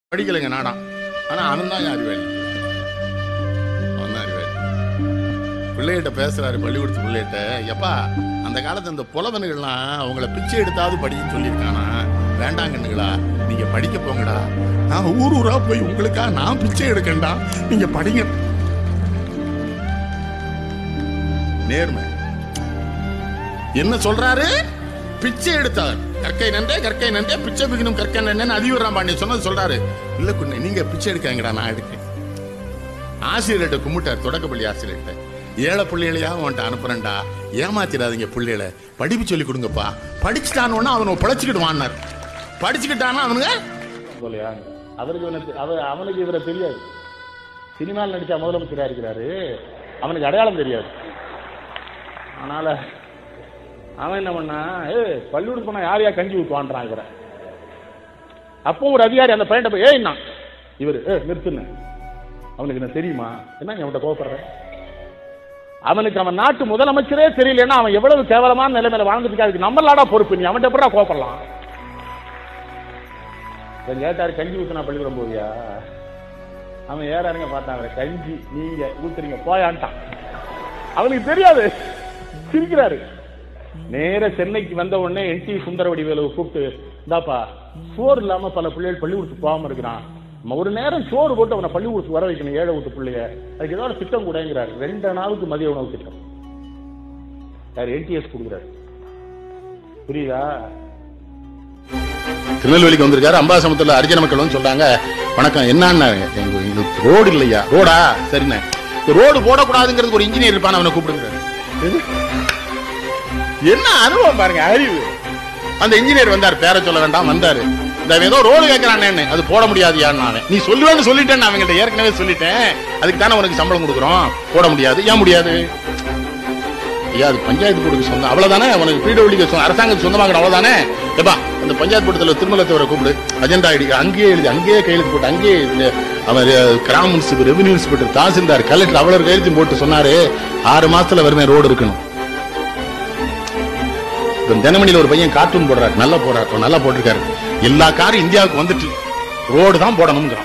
படிக்கலைங்க நாடாம் ஆனா அவன் தான் அறிவாளி அவன் தான் அறிவாளி பிள்ளைகிட்ட பேசுறாரு பள்ளிக்கூடத்து பிள்ளைகிட்ட எப்பா அந்த காலத்து இந்த புலவனுகள்லாம் அவங்கள பிச்சை எடுத்தாவது படின்னு சொல்லியிருக்கானா வேண்டாங்கன்னுங்களா நீங்க படிக்க போங்கடா நான் ஊர் ஊரா போய் உங்களுக்கா நான் பிச்சை எடுக்கண்டா நீங்க படிங்க நேர்மை என்ன சொல்றாரு பிச்சை எடுத்தார் கற்கை நன்றே கற்கை நன்றே பிச்சை பிக்கணும் கற்கை நன்றேன்னு அதிவரம் பாண்டிய சொன்னது சொல்றாரு இல்ல குண்ணே நீங்க பிச்சை எடுக்காங்கடா நான் எடுக்கேன் ஆசிரியர்கிட்ட கும்பிட்டார் தொடக்கப்பள்ளி ஆசிரியர்கிட்ட ஏழை பிள்ளைகளையா அவன்கிட்ட அனுப்புறேன்டா ஏமாத்திடாதீங்க பிள்ளைகளை படிப்பு சொல்லி கொடுங்கப்பா படிச்சுட்டானோன்னா அவனை பிழைச்சிக்கிடுவான்னார் படிச்சுக்கிட்டானா அவனுங்க போலையா அவருக்கு இவனை- அவ அவனுக்கு இவரை தெரியாது சினிமாவில் நடிச்சா முதலமைச்சரா இருக்கிறாரு அவனுக்கு அடையாளம் தெரியாது அதனால அவன் என்ன பண்ணா ஏ பள்ளிக்கூடம் போனா யார் யார் கஞ்சி ஊற்றுவான்றான் இவரை அப்போ ஒரு அதிகாரி அந்த பையன்ட்ட போய் ஏய் நான் இவர் ஏ நிறுத்துன்னு அவனுக்கு என்ன தெரியுமா என்ன அவன்கிட்ட கோபப்படுற அவனுக்கு அவன் நாட்டு முதலமைச்சரே தெரியலன்னா அவன் எவ்வளவு கேவலமான நிலைமையில வாழ்ந்துட்டு இருக்கா அதுக்கு நம்மளாடா பொறுப்பு நீ அவன்கிட்ட எப்படா கோபப்படலாம் இவன் கேட்டாரு கஞ்சி ஊத்துனா பள்ளிக்கூடம் போவியா அவன் ஏறாருங்க பார்த்தான் அவரை கஞ்சி நீங்க ஊத்துறீங்க போயான்ட்டான் அவனுக்கு தெரியாது சிரிக்கிறாரு நேர சென்னைக்கு வந்த உடனே என் டி சுந்தரவடிவேலுவை கூப்பிட்டு இந்தாப்பா சோறு இல்லாம பல பிள்ளைகள் பள்ளிக்கூடத்துக்கு போகாம இருக்கிறான் நம்ம ஒரு நேரம் சோறு போட்டு அவனை பள்ளிக்கூடத்துக்கு வர வைக்கணும் ஏழை வீட்டு பிள்ளைய அதுக்கு ஏதோ ஒரு திட்டம் கூடங்கிறாரு ரெண்டு நாளுக்கு மதிய உணவு திட்டம் யார் என்டிஎஸ் கொடுக்குறாரு புரியுதா திருநெல்வேலிக்கு வந்திருக்காரு அம்பாசமுத்துல அரிஜன மக்கள் வந்து சொல்றாங்க வணக்கம் என்னன்னா எங்களுக்கு ரோடு இல்லையா ரோடா சரிண்ணே இந்த ரோடு போடக்கூடாதுங்கிறதுக்கு ஒரு இன்ஜினியர் இருப்பான் அவனை கூப்பிடுங்கிறாரு எது? என்ன அனுபவம் பாருங்க அறிவு அந்த இன்ஜினியர் வந்தார் பேர சொல்ல வேண்டாம் வந்தாரு இந்த அவன் ஏதோ ரோடு கேட்கறானேன்னு அது போட முடியாதுயான்னு அவன் நீ சொல்லுவேன்னு சொல்லிட்டேன் நான் அவங்ககிட்ட ஏற்கனவே சொல்லிட்டேன் அதுக்கு தானே உனக்கு சம்பளம் கொடுக்குறோம் போட முடியாது ஏன் முடியாது ஐயா அது பஞ்சாயத்து போர்டுக்கு சொந்தம் அவ்வளவுதானே உனக்கு பிடபிள்யூக்கு அரசாங்கத்துக்கு சொந்தமாகணும் அவ்வளவுதானே எப்பா அந்த பஞ்சாயத்து போர்டுல திருமலத்தவரை கூப்பிடு அஜெண்டா ஐடி அங்கேயே எழுதி அங்கேயே கையெழுத்து போட்டு அங்கேயே இந்த அவர் கிராம municipal revenue inspector tahsildar collector அவ்வளவு கையெழுத்து போட்டு சொன்னாரு ஆறு மாசத்துல வருமே ரோடு இருக்கணும் இப்ப தினமணியில ஒரு பையன் கார்ட்டூன் போடுறாரு நல்லா போடுறாரு அவர் நல்லா போட்டிருக்காரு எல்லா காரும் இந்தியாவுக்கு வந்துட்டு ரோடு தான் போடணுங்கிறான்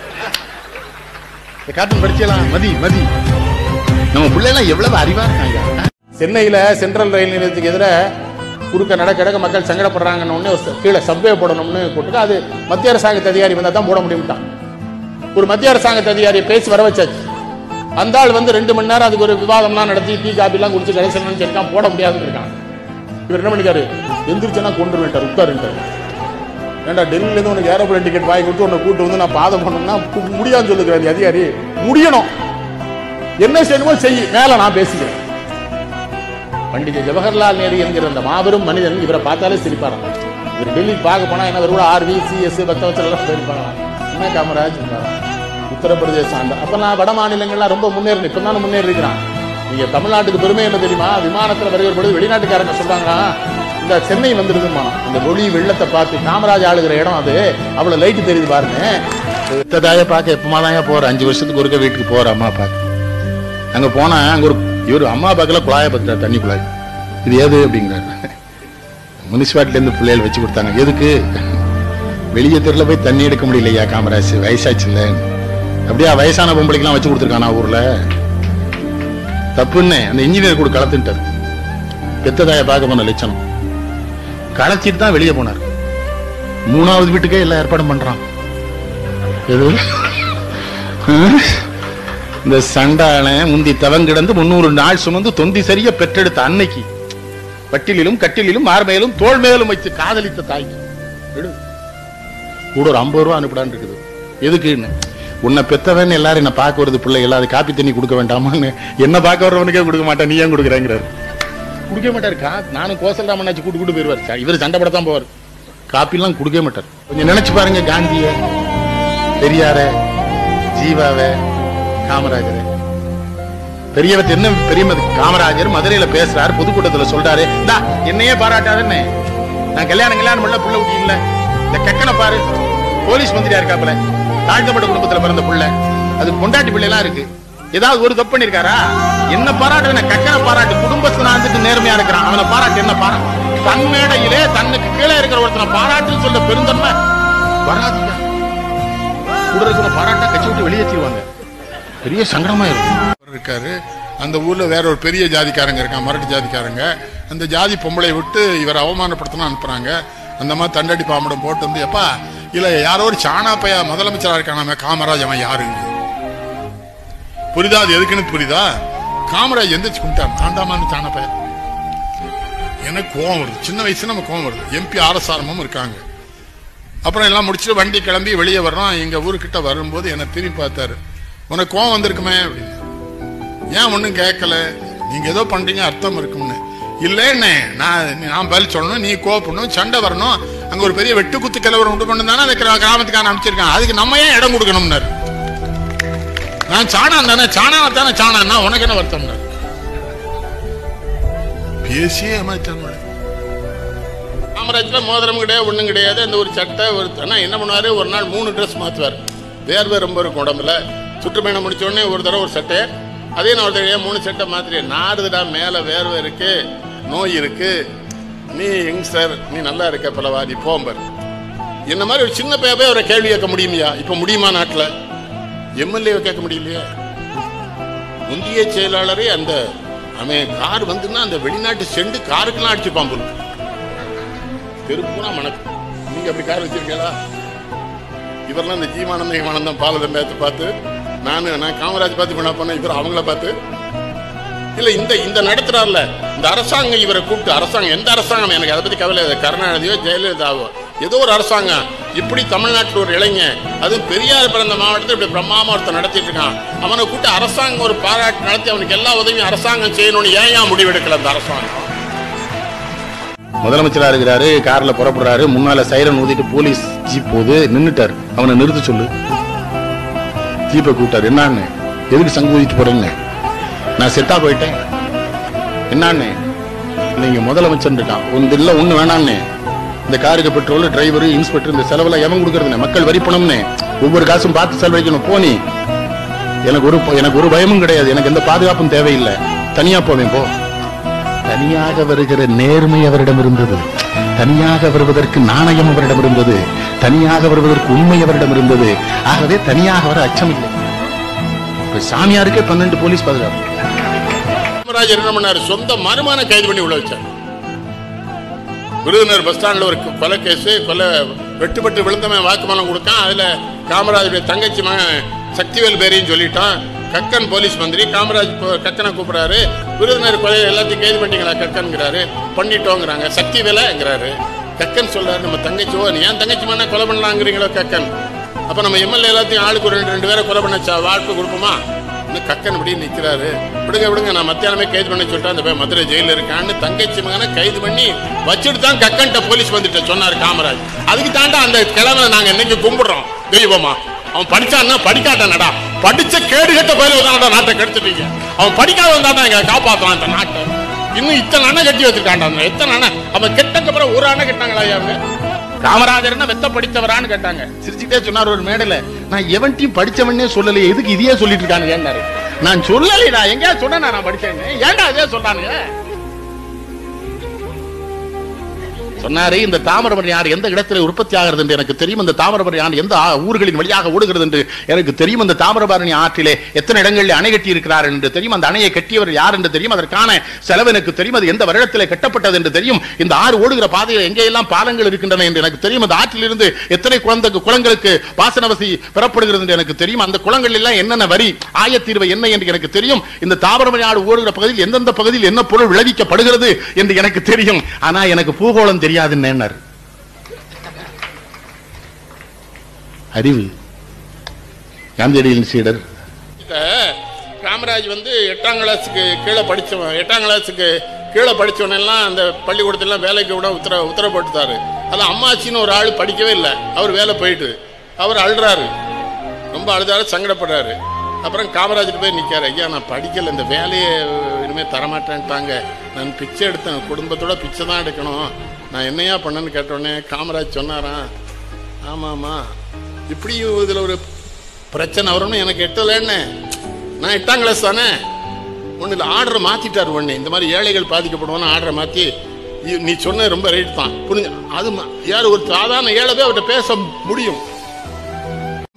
இந்த கார்ட்டூன் படிச்சலாம் மதி மதி நம்ம பிள்ளைலாம் எவ்வளவு அறிவா இருக்காங்க சென்னையில சென்ட்ரல் ரயில் நிலையத்துக்கு எதிர குறுக்க நடக்க கிடக்க மக்கள் சங்கடப்படுறாங்கன்னு உடனே ஒரு கீழே சப்வே போடணும்னு போட்டுட்டு அது மத்திய அரசாங்கத்து அதிகாரி வந்தா தான் போட முடியும்ட்டான் ஒரு மத்திய அரசாங்கத்து அதிகாரியை பேசி வர வச்சாச்சு அந்த ஆள் வந்து ரெண்டு மணி நேரம் அதுக்கு ஒரு விவாதம்லாம் நடத்தி டீ காபிலாம் குடிச்சு கடைசி சொல்லிருக்கான் போட முடியாதுன்னு இருக்கான் இவர் என்ன பண்ணிக்காரு எந்திரிச்சனா கொண்டு விட்டார் உட்காருட்டார் ஏன்டா டெல்லியில இருந்து உனக்கு ஏரோப்ளேன் டிக்கெட் வாங்கி கொடுத்து உன்னை கூட்டு வந்து நான் பாதம் பண்ணணும்னா கு- முடியாதுன்னு சொல்லுகிறாரு அதிகாரி முடியணும் என்ன செய்யணுமோ செய் மேல நான் பேசிக்கிறேன் பண்டித ஜவஹர்லால் நேரு என்கிற அந்த மாபெரும் மனிதன் இவரை பார்த்தாலே சிரிப்பாராம் இவர் டெல்லி பார்க்க போனா என்ன கூட ஆர்வி சிஎஸ் பக்தவச்சல் எல்லாம் போயிருப்பாங்க என்ன காமராஜ் இருந்தாராம். உத்தரப்பிரதேசம் ஆண்ட அப்ப நான் வட மாநிலங்கள்லாம் ரொம்ப முன்னேறி இப்ப தானே முன்னேறி இருக்கிறான் நீங்க தமிழ்நாட்டுக்கு பெருமை என்ன தெரியுமா விமானத்துல வருகிற பொழுது வெளிநாட்டுக்காரங்க சொல்றாங்க இந்த சென்னை வந்துருதுமா இந்த ஒளி வெள்ளத்தை பார்த்து காமராஜ் ஆளுகிற இடம் அது அவ்வளவு லைட் தெரியுது பாருங்க தாய பார்க்க எப்பமா தாங்க போற அஞ்சு வருஷத்துக்கு ஒருக்க வீட்டுக்கு போற அம்மா பார்க்க அங்க போனா அங்க ஒரு இவர் அம்மா பார்க்கல குழாய பத்துறாரு தண்ணி குழாய் இது ஏது அப்படிங்கிறாரு முனிசிபாலிட்டில இருந்து பிள்ளைகள் வச்சு கொடுத்தாங்க எதுக்கு வெளியே தெருல போய் தண்ணி எடுக்க முடியலையா காமராஜ் வயசாச்சு இல்ல அப்படியா வயசான பொம்பளைக்கெல்லாம் வச்சு கொடுத்துருக்கானா ஊர்ல தப்புன்னு அந்த இன்ஜினியர் கூட கலத்துட்டார் பெத்ததாய பார்க்க போன லட்சணம் களைச்சிட்டு தான் வெளியே போனார் மூணாவது வீட்டுக்கே எல்லா ஏற்பாடும் பண்றான் எது இந்த சண்டாளன் முந்தி தவங்கிடந்து முன்னூறு நாள் சுமந்து தொந்தி சரிய பெற்றெடுத்த அன்னைக்கு பட்டிலிலும் கட்டிலிலும் மார்மேலும் தோல் மேலும் வைத்து காதலித்த தாய்க்கு எடு. கூட ஒரு ஐம்பது ரூபா அனுப்பிடான்னு இருக்குது எதுக்குன்னு உன்னை பெத்தவன் எல்லாரும் என்ன பார்க்க வருது பிள்ளை எல்லாரும் காப்பி தண்ணி கொடுக்க வேண்டாமான்னு என்ன பார்க்க வர்றவனுக்கே கொடுக்க மாட்டேன் நீ ஏன் கொடுக்குறேங்கிறாரு குடிக்க மாட்டாரு கா நானும் கோசல்ராமனாச்சு கூட்டு கூட்டு போயிருவார் ச- இவர் சண்டை படத்தான் போவார் காப்பிலாம் கொடுக்க மாட்டார் கொஞ்சம் நினைச்சு பாருங்க காந்திய பெரியார ஜீவாவ காமராஜர் பெரியவர் என்ன பெரியமது காமராஜர் மதுரையில பேசுறாரு பொதுக்கூட்டத்துல சொல்றாரு "இந்தா, என்னையே பாராட்டாருன்னு நான் கல்யாணம் கல்யாணம் பண்ணல புள்ள குட்டி இல்ல இந்த கக்கனை பாரு போலீஸ் மந்திரியா இருக்காப்புல தாழ்த்தப்பட்ட குடும்பத்துல பிறந்த புள்ள அது கொண்டாட்டி பிள்ளை எல்லாம் இருக்கு ஏதாவது ஒரு தப்பு பண்ணிருக்காரா என்ன பாராட்டு என்ன கக்கனை பாராட்டு குடும்பஸ்தனா இருந்துட்டு நேர்மையா இருக்கிறான் அவனை பாராட்டு என்ன பாராட்டு தன் மேடையிலே தன்னுக்கு கீழே இருக்கிற ஒருத்தனை பாராட்டுன்னு சொல்ல பெருந்தன்மை வராதுயா கூட இருக்கிற பாராட்டா கட்சி விட்டு வெளியேற்றிடுவாங்க பெரிய சங்கடமா இருக்கும் அவர் இருக்காரு அந்த ஊர்ல வேற ஒரு பெரிய ஜாதிக்காரங்க இருக்காங்க மரட்டு ஜாதிக்காரங்க அந்த ஜாதி பொம்பளை விட்டு இவர் அவமானப்படுத்தணும் அனுப்புறாங்க அந்த மாதிரி தண்டடி பாம்படம் போட்டு வந்து எப்பா இல்ல யாரோ ஒரு சாணா பைய முதலமைச்சரா இருக்கானாமே காமராஜ் அவன் யாருங்க புரியுதா அது எதுக்குன்னு புரியுதா காமராஜ் எந்திரிச்சு கும்பிட்டான் தாண்டாமான்னு சாணா பையன் எனக்கு கோவம் வருது சின்ன வயசுல நம்ம கோவம் வருது எம்பி ஆர்எஸ்ஆர்மும் இருக்காங்க அப்புறம் எல்லாம் முடிச்சுட்டு வண்டி கிளம்பி வெளியே வர்றோம் எங்க ஊருக்கிட்ட வரும்போது என்னை திரும்பி பார்த்தாரு உனக்கு கோவம் வந்திருக்குமே அப்படின்னு ஏன் ஒன்றும் கேட்கல நீங்க ஏதோ பண்றீங்க அர்த்தம் இருக்கும்னு இல்லைன்னே நான் நான் பதில் சொல்லணும் நீ கோப்பணும் சண்டை வரணும் அங்க ஒரு பெரிய வெட்டு குத்து கிளவர் உண்டு பண்ணு தானே அந்த கிரா- கிராமத்துக்கான அனுப்பிச்சிருக்கான் அதுக்கு நம்ம ஏன் இடம் கொடுக்கணும்னாரு நான் சாணான் தானே சாணா தானே சாணான்னா உனக்கு என்ன வருத்தம்னாரு பேசியே ஏமாச்சான் காமராஜ்ல மோதிரம் கிடையாது ஒண்ணும் கிடையாது அந்த ஒரு சட்டை ஒரு ஆனா என்ன பண்ணுவாரு ஒரு நாள் மூணு ட்ரெஸ் மாத்துவார் வேர்வை ரொம்ப இருக்கும் உடம்புல சுற்றுப்பயணம் முடிச்ச உடனே ஒரு தடவை ஒரு சட்டை அதே நான் ஒரு தடவை மூணு சட்டை மாத்திரேன் நாடுதுடா மேல வேர்வை இருக்கு நோய் இருக்கு நீ யங்ஸ்டர் நீ நல்லா இருக்க பலவா நீ போம்பர் என்ன மாதிரி ஒரு சின்ன பையன் போய் அவரை கேள்வி கேட்க முடியுமையா இப்ப முடியுமா நாட்டுல எம்எல்ஏ கேட்க முடியலையா முந்தைய செயலாளரே அந்த அவன் கார் வந்துன்னா அந்த வெளிநாட்டு செண்டு காருக்கெல்லாம் அடிச்சுப்பான் போல தெருப்புனா மணக்கும் நீங்க அப்படி கார் வச்சிருக்கீங்களா இவரெல்லாம் இந்த ஜீவானந்த ஹிமானந்தம் பாலதண்டத்தை பார்த்து நான் நான் காமராஜ் பார்த்து பண்ண போனேன் இவர் அவங்கள பார்த்து இல்ல இந்த இந்த நடத்துறாருல இந்த அரசாங்கம் இவரை கூப்பிட்டு அரசாங்கம் எந்த அரசாங்கம் எனக்கு அதை பத்தி கவலை இல்லை கருணாநிதியோ ஜெயலலிதாவோ ஏதோ ஒரு அரசாங்கம் இப்படி தமிழ்நாட்டில் ஒரு இளைஞன் அதுவும் பெரியார் பிறந்த மாவட்டத்தில் இப்படி பிரம்மாமா ஒருத்தன் நடத்திட்டு இருக்கான் அவனை கூப்பிட்டு அரசாங்கம் ஒரு பாராட்டு நடத்தி அவனுக்கு எல்லா உதவியும் அரசாங்கம் செய்யணும்னு ஏன் ஏன் முடிவெடுக்கல அந்த அரசாங்கம் முதலமைச்சரா இருக்கிறாரு கார்ல புறப்படுறாரு முன்னால சைரன் ஊதிட்டு போலீஸ் ஜீப் போகுது நின்னுட்டாரு அவனை நிறுத்த சொல்லு ஜீப்பை கூப்பிட்டாரு என்னான்னு எதுக்கு சங்கு ஊதிட்டு போறேன்னு நான் செத்தா போயிட்டேன் என்னான்னு நீங்க முதலமைச்சர் இருக்கான் ஒன்று இல்ல ஒண்ணு வேணான்னு இந்த காருக்கு பெட்ரோல் டிரைவர் இன்ஸ்பெக்டர் இந்த செலவெல்லாம் எவன் கொடுக்கறதுன்னு மக்கள் வரி பணம்னு ஒவ்வொரு காசும் பார்த்து செலவழிக்கணும் போனி எனக்கு ஒரு எனக்கு ஒரு பயமும் கிடையாது எனக்கு எந்த பாதுகாப்பும் தேவையில்லை தனியா போவேன் போ தனியாக வருகிற நேர்மை அவரிடம் இருந்தது தனியாக வருவதற்கு நாணயம் அவரிடம் இருந்தது தனியாக வருவதற்கு உண்மை அவரிடம் இருந்தது ஆகவே தனியாக வர அச்சம் இல்லை இப்ப சாமியாருக்கே பன்னெண்டு போலீஸ் பாதுகாப்பு காமராஜர் என்ன பண்ணாரு சொந்த மருமான கைது பண்ணி உள்ள வச்சார் விருதுநகர் பஸ் ஸ்டாண்ட்ல ஒரு கொலை கேஸ் கொலை வெட்டுப்பட்டு விழுந்தவன் வாக்குமூலம் கொடுக்கான் அதுல காமராஜருடைய தங்கச்சி மகன் சக்திவேல் பேரையும் சொல்லிட்டான் கக்கன் போலீஸ் மந்திரி காமராஜ் போ- கக்கனை கூப்பிடுறாரு விருதுநகர் கொலை எல்லாத்தையும் கைது பண்ணிட்டீங்களா கக்கன்ங்கிறாரு பண்ணிட்டோங்கிறாங்க சக்திவேலைங்கிறாரு கக்கன் சொல்றாரு நம்ம தங்கச்சி ஓ நீ ஏன் தங்கச்சி மண்ணா கொலை பண்ணலாங்கிறீங்களோ கக்கன் அப்ப நம்ம எம்எல்ஏ எல்லாத்தையும் ஆளுக்கு ஒரு ரெண்டு ரெண்டு பேரை கொலை பண்ண வாழ்க்கை கொடுப்போமா இன்னும் கக்கன் இப்படி நிக்கிறாரு விடுங்க விடுங்க நான் மத்தியானமே கைது பண்ண சொல்லிட்டேன் அந்த பையன் மதுரை ஜெயில இருக்கான்னு தங்கச்சி மகனை கைது பண்ணி வச்சுட்டு தான் கக்கன்ட்ட போலீஸ் வந்துட்டு சொன்னார் காமராஜ் அதுக்கு தாண்டா அந்த கிழமை நாங்க இன்னைக்கு கும்பிடுறோம் தெய்வமா அவன் படிச்சான்னா படிக்காட்டானடா படிச்ச கேடு கட்ட பயிர் தானடா நாட்டை கெடுத்துட்டீங்க அவன் படிக்காத வந்தாடா எங்களை காப்பாத்துறான் இந்த நாட்டை இன்னும் இத்தனை அணை கட்டி வச்சிருக்கான்டா அந்த எத்தனை அணை அவன் கெட்டதுக்கு அப்புறம் ஒரு அணை கட்டினாங்களா ஐயா அவங்க காமராஜர் வெத்த படித்தவரான்னு கேட்டாங்க சிரிச்சுட்டே சொன்னார் ஒரு மேடையில நான் எவன்ட்டையும் படிச்சவனே சொல்லலையே எதுக்கு இதையே சொல்லிட்டு இருக்கானுங்க ஏன்னாரு நான் சொல்லலைடா எங்கேயா சொன்னேன் நான் படிச்சேன்னு ஏன்டா இதே சொல்றானுங்க சொன்னாரு இந்த தாமிரபரணி யார் எந்த இடத்துல உற்பத்தி ஆகிறது என்று எனக்கு தெரியும் இந்த தாமிரபரணி யார் எந்த ஆ- ஊர்களின் வழியாக ஓடுகிறது என்று எனக்கு தெரியும் இந்த தாமிரபரணி ஆற்றிலே எத்தனை இடங்களில் அணை கட்டி இருக்கிறார் என்று தெரியும் அந்த அணையை கட்டியவர் யார் என்று தெரியும் அதற்கான செலவு எனக்கு தெரியும் அது எந்த வருடத்திலே கட்டப்பட்டது என்று தெரியும் இந்த ஆறு ஓடுகிற பாதையில் எங்கெல்லாம் பாலங்கள் இருக்கின்றன என்று எனக்கு தெரியும் அந்த ஆற்றிலிருந்து எத்தனை குழந்தை குளங்களுக்கு பாசன வசதி பெறப்படுகிறது என்று எனக்கு தெரியும் அந்த குளங்கள் எல்லாம் என்னென்ன வரி ஆயத்தீர்வை என்ன என்று எனக்கு தெரியும் இந்த தாமிரபரணி ஆறு ஓடுகிற பகுதியில் எந்தெந்த பகுதியில் என்ன பொருள் விளைவிக்கப்படுகிறது என்று எனக்கு தெரியும் ஆனா எனக்கு பூகோளம் தெரியாதுன்னு அறிவு காந்தியடிகளின் சீடர் காமராஜ் வந்து எட்டாம் கிளாஸுக்கு கீழே படித்தவன் எட்டாம் கிளாஸுக்கு கீழே படித்தவனெல்லாம் அந்த பள்ளிக்கூடத்திலாம் வேலைக்கு விட உத்தர உத்தரவு போட்டுத்தாரு அதில் அம்மாச்சின்னு ஒரு ஆள் படிக்கவே இல்லை அவர் வேலை போயிட்டு அவர் அழுறாரு ரொம்ப அழுதாரு சங்கடப்படுறாரு அப்புறம் காமராஜர் போய் நிற்காரு ஐயா நான் படிக்கல இந்த வேலையை இனிமேல் தரமாட்டேன்ட்டாங்க நான் பிச்சை எடுத்தேன் குடும்பத்தோட பிச்சை தான் எடுக்கணும் நான் என்னையா பண்ணேன்னு கேட்டோடனே காமராஜ் சொன்னாராம் ஆமாம்மா இப்படியும் இதில் ஒரு பிரச்சனை வரும்னு எனக்கு எட்டலைன்னு நான் எட்டாம் கிளாஸ் தானே ஒன்றும் இல்லை ஆர்டரை மாற்றிட்டார் ஒன்று இந்த மாதிரி ஏழைகள் பாதிக்கப்படுவோன்னு ஆர்டரை மாற்றி நீ சொன்ன ரொம்ப ரைட் தான் புரிஞ்சு அது ம- யார் ஒரு சாதாரண ஏழை போய் அவர்கிட்ட பேச முடியும்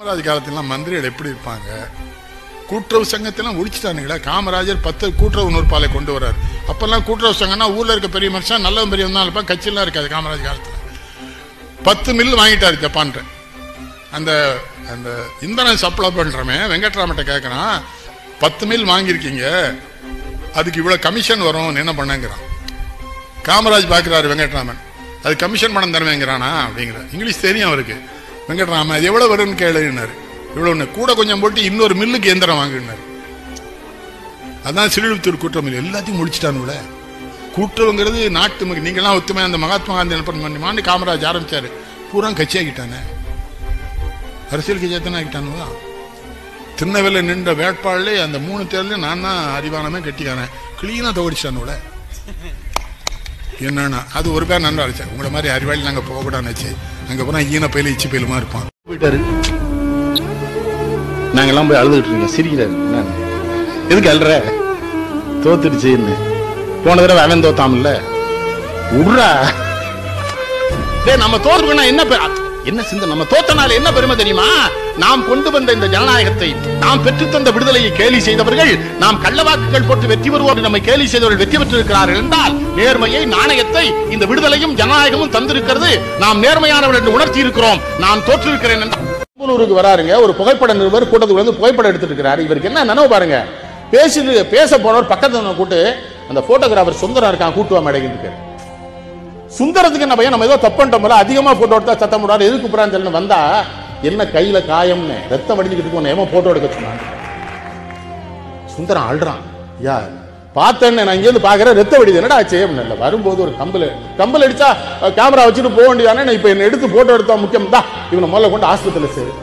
காமராஜ் காலத்திலாம் மந்திரிகள் எப்படி இருப்பாங்க கூட்டுறவு சங்கத்தெல்லாம் ஒழிச்சிட்டானுங்களா காமராஜர் பத்து கூட்டுறவு நூற்பாலை கொண்டு வர்றாரு அப்பெல்லாம் கூட்டுறவு சங்கம்னா ஊர்ல இருக்க பெரிய மனுஷன் நல்லவன் பெரியவன் தான் இருப்பான் கட்சியெல்லாம் இருக்காது காமராஜ் காலத்துல பத்து மில் வாங்கிட்டாரு ஜப்பான்ட்ட அந்த அந்த இந்தனம் சப்ளை பண்றவன் வெங்கட்ராமட்ட கேட்கறான் பத்து மில் வாங்கியிருக்கீங்க அதுக்கு இவ்வளவு கமிஷன் வரும் என்ன பண்ணங்கிறான் காமராஜ் பார்க்கிறாரு வெங்கட்ராமன் அது கமிஷன் பணம் தருவேங்கிறானா அப்படிங்கிற இங்கிலீஷ் தெரியும் அவருக்கு வெங்கட்ராமன் அது எவ்வளவு வரும்னு கேளுன்னாரு இவ்வளவு கூட கொஞ்சம் போட்டு இன்னொரு மில்லுக்கு எந்திரம் வாங்கினாரு அதான் சிறுவித்தூர் கூட்டுறவு மில் எல்லாத்தையும் முடிச்சிட்டானுல கூட்டுறவுங்கிறது நாட்டு மக- நீங்களாம் ஒத்துமை அந்த மகாத்மா காந்தி நினைப்பன் பண்ணிமான்னு காமராஜ் ஆரம்பிச்சாரு பூரா கட்சியாகிட்டானே அரசியல் கட்சியாத்தானே ஆகிட்டானுவா திருநெல்வேலி நின்ற வேட்பாளே அந்த மூணு தேர்தலையும் நான் தான் அறிவானமே கட்டிக்கானேன் கிளீனா தோடிச்சானுல என்னன்னா அது ஒரு பேர் நன்றா இருந்துச்சு உங்களை மாதிரி அறிவாளி நாங்க போகக்கூடாதுன்னு அங்க போனா ஈன பயில இச்சி பயிலுமா இருப்பான் போயிட்டாரு நாங்கெல்லாம் போய் அழுதுகிட்டு இருக்கோம் சிரிக்கிறாரு என்ன? எதுக்கு அழுற தோத்துடுச்சுன்னு போன தடவை அவன் தோத்தாமல்ல உட்றா டேய் நம்ம தோத்துக்கணும் என்ன பெ- என்ன சிந்த நம்ம தோத்தனால என்ன பெருமை தெரியுமா நாம் கொண்டு வந்த இந்த ஜனநாயகத்தை நாம் பெற்றுத்தந்த விடுதலையை கேலி செய்தவர்கள் நாம் கள்ளவாக்குகள் போட்டு வெற்றி பெறுவோர் நம்மை கேலி செய்தவர்கள் வெற்றி பெற்றிருக்கிறார்கள் என்றால் நேர்மையை நாணயத்தை இந்த விடுதலையும் ஜனநாயகமும் தந்திருக்கிறது நாம் நேர்மையானவர்கள் என்று உணர்த்தி இருக்கிறோம் நான் தோற்றிருக்கிறேன் என்றால் பெரம்பலூருக்கு வராருங்க ஒரு புகைப்பட நிருபர் கூட்டத்துக்கு வந்து புகைப்படம் எடுத்துட்டு இருக்கிறாரு இவருக்கு என்ன நினைவு பாருங்க பேசிட்டு பேச போனவர் பக்கத்துல கூட்டு அந்த போட்டோகிராஃபர் சுந்தரம் இருக்கான் கூட்டுவா மேடைக்கு இருக்காரு சுந்தரத்துக்கு என்ன பையன் நம்ம ஏதோ தப்பு பண்ணிட்டோம்ல அதிகமா போட்டோ எடுத்தா சத்தம் போடாது எதுக்கு கூப்பிடான்னு சொல்லி வந்தா என்ன கையில காயம்னு ரத்தம் வடிஞ்சுக்கிட்டு இருக்கு, உன்னை ஏமா போட்டோ எடுக்க சொன்னான் சுந்தரம் அழுறான் யா பார்த்தேன்னு நான் இங்கேருந்து பாக்குறேன் ரத்த வெடிது என்னடா ஆச்சு அப்படின்னு இல்லை வரும்போது ஒரு கம்பல் கம்பல் அடிச்சா கேமரா வச்சுட்டு போக வேண்டியதானே நான் இப்ப என்ன எடுத்து போட்டோ எடுத்தா முக்கியம் தான் இவனை முதல்ல கொண்டு ஆஸ்பத்திரியில் சேரு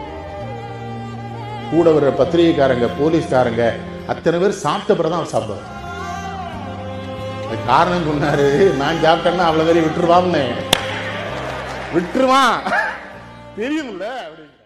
கூட வர்ற பத்திரிகைக்காரங்க போலீஸ்காரங்க அத்தனை பேர் சாப்பிட்ட பிறகு தான் அவர் சாப்பிடுவார் அதுக்கு காரணம் சொன்னாரு நான் சாப்பிட்டேன்னா அவ்வளவு பேரையும் விட்டுருவான்னு விட்டுருவான் தெரியும்ல அப்படி